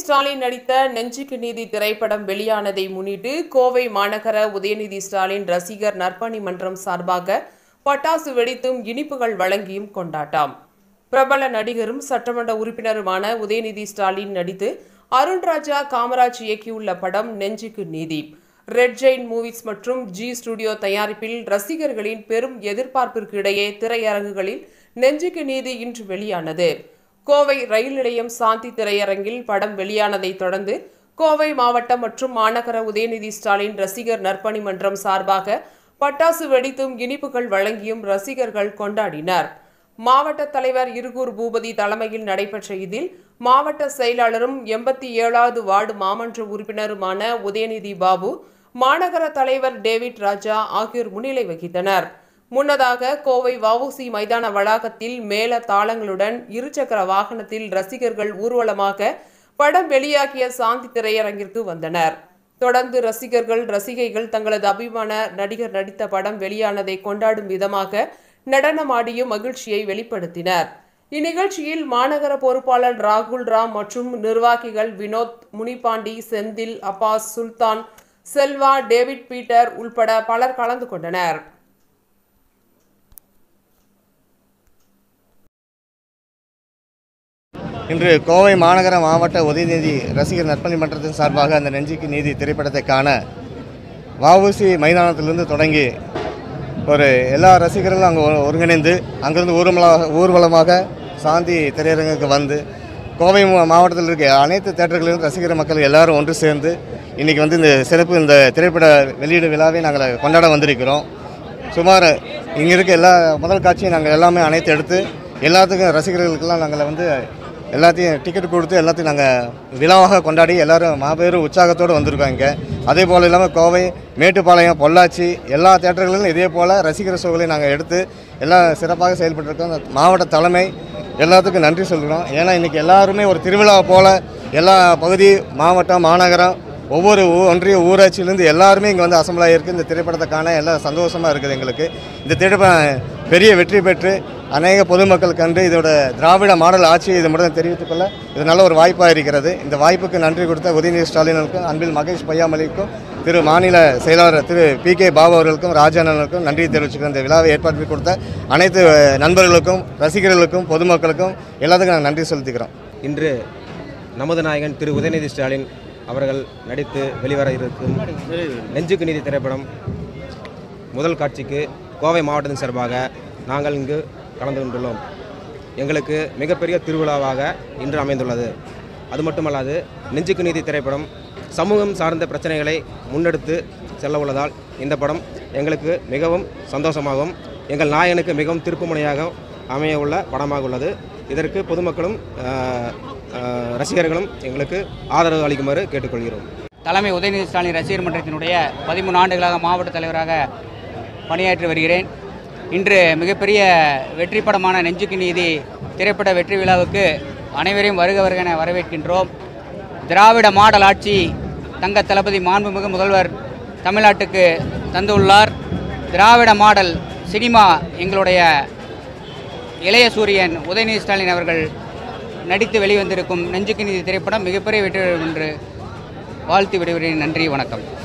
ஸ்டாலின் நடித்த நெஞ்சுக்கு நீதி திரைப்படம் வெளியானதை முன்னிட்டு கோவை மாநகர உதயநிதி ஸ்டாலின் ரசிகர் நற்பணி மன்றம் சார்பாக பட்டாசு வெடித்தும் இனிப்புகள் வழங்கியும் கொண்டாட்டம் பிரபல நடிகரும் சட்டமன்ற உறுப்பினருமான உதயநிதி ஸ்டாலின் நடித்து அருண்ராஜா காமராஜ் இயக்கியுள்ள படம் Nenjukku Needhi Red Giant Movies மற்றும் ஜி ஸ்டுடியோ தயாரிப்பில் ரசிகர்களின் பெரும் எதிர்பார்ப்பிற்கு இடையே திரையரங்குகளில் நெஞ்சுக்கு நீதி இன்று வெளியானது கோவை ரயில் நிலையம் சாந்தி திரையரங்கில் படம் வெளியானதைத் தொடர்ந்து கோவை மாவட்டம் மற்றும் மாநகர உதயநிதி ஸ்டாலின் ரசிகர் நற்பணி மன்றம் சார்பாக பட்டாசு வெடித்தும் இனிப்புகள் வழங்கியும் ரசிகர்கள் கொண்டாடினர் மாவட்ட தலைவர் இருகூர் பூபதி தலைமையில் நடைபெற்ற இதில் மாவட்ட செயலாளரும் எண்பத்தி ஏழாவது வார்டு மாமன்ற உறுப்பினருமான உதயநிதி பாபு மாநகர தலைவர் டேவிட் ராஜா ஆகியோர் முன்னிலை வகித்தனர் முன்னதாக கோவை வஉசி மைதான வளாகத்தில் மேல தாளங்களுடன் இருசக்கர வாகனத்தில் ரசிகர்கள் ஊர்வலமாக படம் வெளியாகிய சாந்தி திரையரங்கிற்கு வந்தனர் தொடர்ந்து ரசிகர்கள் ரசிகைகள் தங்களது அபிமான நடிகர் நடித்த படம் வெளியானதை கொண்டாடும் விதமாக நடனமாடியும் மகிழ்ச்சியை வெளிப்படுத்தினர் இந்நிகழ்ச்சியில் மாநகர பொறுப்பாளர் ராகுல் ராம் மற்றும் நிர்வாகிகள் வினோத் முனிபாண்டி செந்தில் அப்பாஸ் சுல்தான் செல்வா டேவிட் பீட்டர் உள்பட பலர் கலந்து கொண்டனர் இன்று கோவை மாநகர மாவட்ட உதயநிதி ரசிகர் நற்பணி மன்றத்தின் சார்பாக அந்த நெஞ்சுக்கு நீதி திரைப்படத்தை காண வஉசி மைதானத்திலிருந்து தொடங்கி ஒரு எல்லா ரசிகர்களும் அங்கே ஒ- ஒருங்கிணைந்து அங்கிருந்து ஊர்வலமாக ஊர்வலமாக சாந்தி திரையரங்குக்கு வந்து கோவை மா- மாவட்டத்தில் இருக்க அனைத்து தேட்டர்களிலும் ரசிகர் மக்கள் எல்லாரும் ஒன்று சேர்ந்து இன்றைக்கி வந்து இந்த சிறப்பு இந்த திரைப்பட வெளியீடு விழாவை நாங்கள் கொண்டாட வந்திருக்கிறோம் சுமார் இங்கே இருக்க எல்லா முதல் காட்சியும் நாங்கள் எல்லாமே அனைத்து எடுத்து எல்லாத்துக்கும் ரசிகர்களுக்கெல்லாம் நாங்கள் வந்து எல்லாத்தையும் டிக்கெட் கொடுத்து எல்லாத்தையும் நாங்கள் விழாவாக கொண்டாடி எல்லாரும் மாபெரும் உற்சாகத்தோடு வந்திருக்கோம் இங்கே அதே போல் இல்லாமல் கோவை மேட்டுப்பாளையம் பொள்ளாச்சி எல்லா தேட்டர்களிலும் இதே போல் ரசிகர் ஷோகளை நாங்கள் எடுத்து எல்லாம் சிறப்பாக செயல்பட்டுருக்கோம் அந்த மாவட்ட தலைமை எல்லாத்துக்கும் நன்றி சொல்கிறோம் ஏன்னா இன்றைக்கி எல்லாருமே ஒரு திருவிழா போல் எல்லா பகுதி மாவட்டம் மாநகரம் ஒவ்வொரு ஊ- ஒன்றிய ஊராட்சியிலேருந்து எல்லாருமே இங்கே வந்து அசம்பிள் ஆகியிருக்கு இந்த திரைப்படத்தை காண எல்லாம் சந்தோஷமாக இருக்குது எங்களுக்கு இந்த திரைப்படம் பெரிய வெற்றி பெற்று அநேக பொதுமக்கள் கண்டு இதோட திராவிட மாடல் ஆட்சி இது மட்டும் தெரிவித்துக் கொள்ள இது நல்ல ஒரு வாய்ப்பாக இருக்கிறது இந்த வாய்ப்புக்கு நன்றி கொடுத்த உதயநிதி ஸ்டாலினுக்கும் அன்பில் மகேஷ் பையாமலிக்கும் திரு மாநில செயலாளர் திரு பி கே பாபு அவர்களுக்கும் ராஜானனுக்கும் நன்றி தெரிவிச்சுக்கிறேன் இந்த விழாவை ஏற்பாடு கொடுத்த அனைத்து நண்பர்களுக்கும் ரசிகர்களுக்கும் பொதுமக்களுக்கும் எல்லாத்துக்கும் நாங்கள் நன்றி செலுத்திக்கிறோம் இன்று நமது நாயகன் திரு உதயநிதி ஸ்டாலின் அவர்கள் நடித்து வெளிவர இருக்கும் நெஞ்சுக்கு நீதி திரைப்படம் முதல் காட்சிக்கு கோவை மாவட்டத்தின் சார்பாக நாங்கள் இங்கு கலந்து கொண்டுள்ளோம் எங்களுக்கு மிகப்பெரிய திருவிழாவாக இன்று அமைந்துள்ளது அது மட்டுமல்லாது நெஞ்சுக்கு நீதி திரைப்படம் சமூகம் சார்ந்த பிரச்சனைகளை முன்னெடுத்து செல்ல உள்ளதால் இந்த படம் எங்களுக்கு மிகவும் சந்தோஷமாகவும் எங்கள் நாயகனுக்கு மிகவும் திருப்புமுனையாக அமைய உள்ள படமாக உள்ளது இதற்கு பொதுமக்களும் ஆஹ், ஆஹ், ரசிகர்களும் எங்களுக்கு ஆதரவு அளிக்குமாறு கேட்டுக்கொள்கிறோம் தலைமை உதயநிதி ஸ்டாலின் ரசிகர் மன்றத்தினுடைய பதிமூணு ஆண்டுகளாக மாவட்ட தலைவராக பணியாற்றி வருகிறேன் இன்று மிகப்பெரிய வெற்றி படமான நெஞ்சுக்கு நீதி திரைப்பட வெற்றி விழாவுக்கு அனைவரையும் வருக வருக என வரவேற்கின்றோம் திராவிட மாடல் ஆட்சி தங்க தளபதி மாண்புமிகு முதல்வர் தமிழ்நாட்டுக்கு தந்துள்ளார் திராவிட மாடல் சினிமா எங்களுடைய இளைய சூரியன் உதயநிதி ஸ்டாலின் அவர்கள் நடித்து வெளிவந்திருக்கும் நெஞ்சுக்கு நீதி திரைப்படம் மிகப்பெரிய வெற்றி பெறும் என்று வாழ்த்து விடுகிறேன் நன்றி வணக்கம்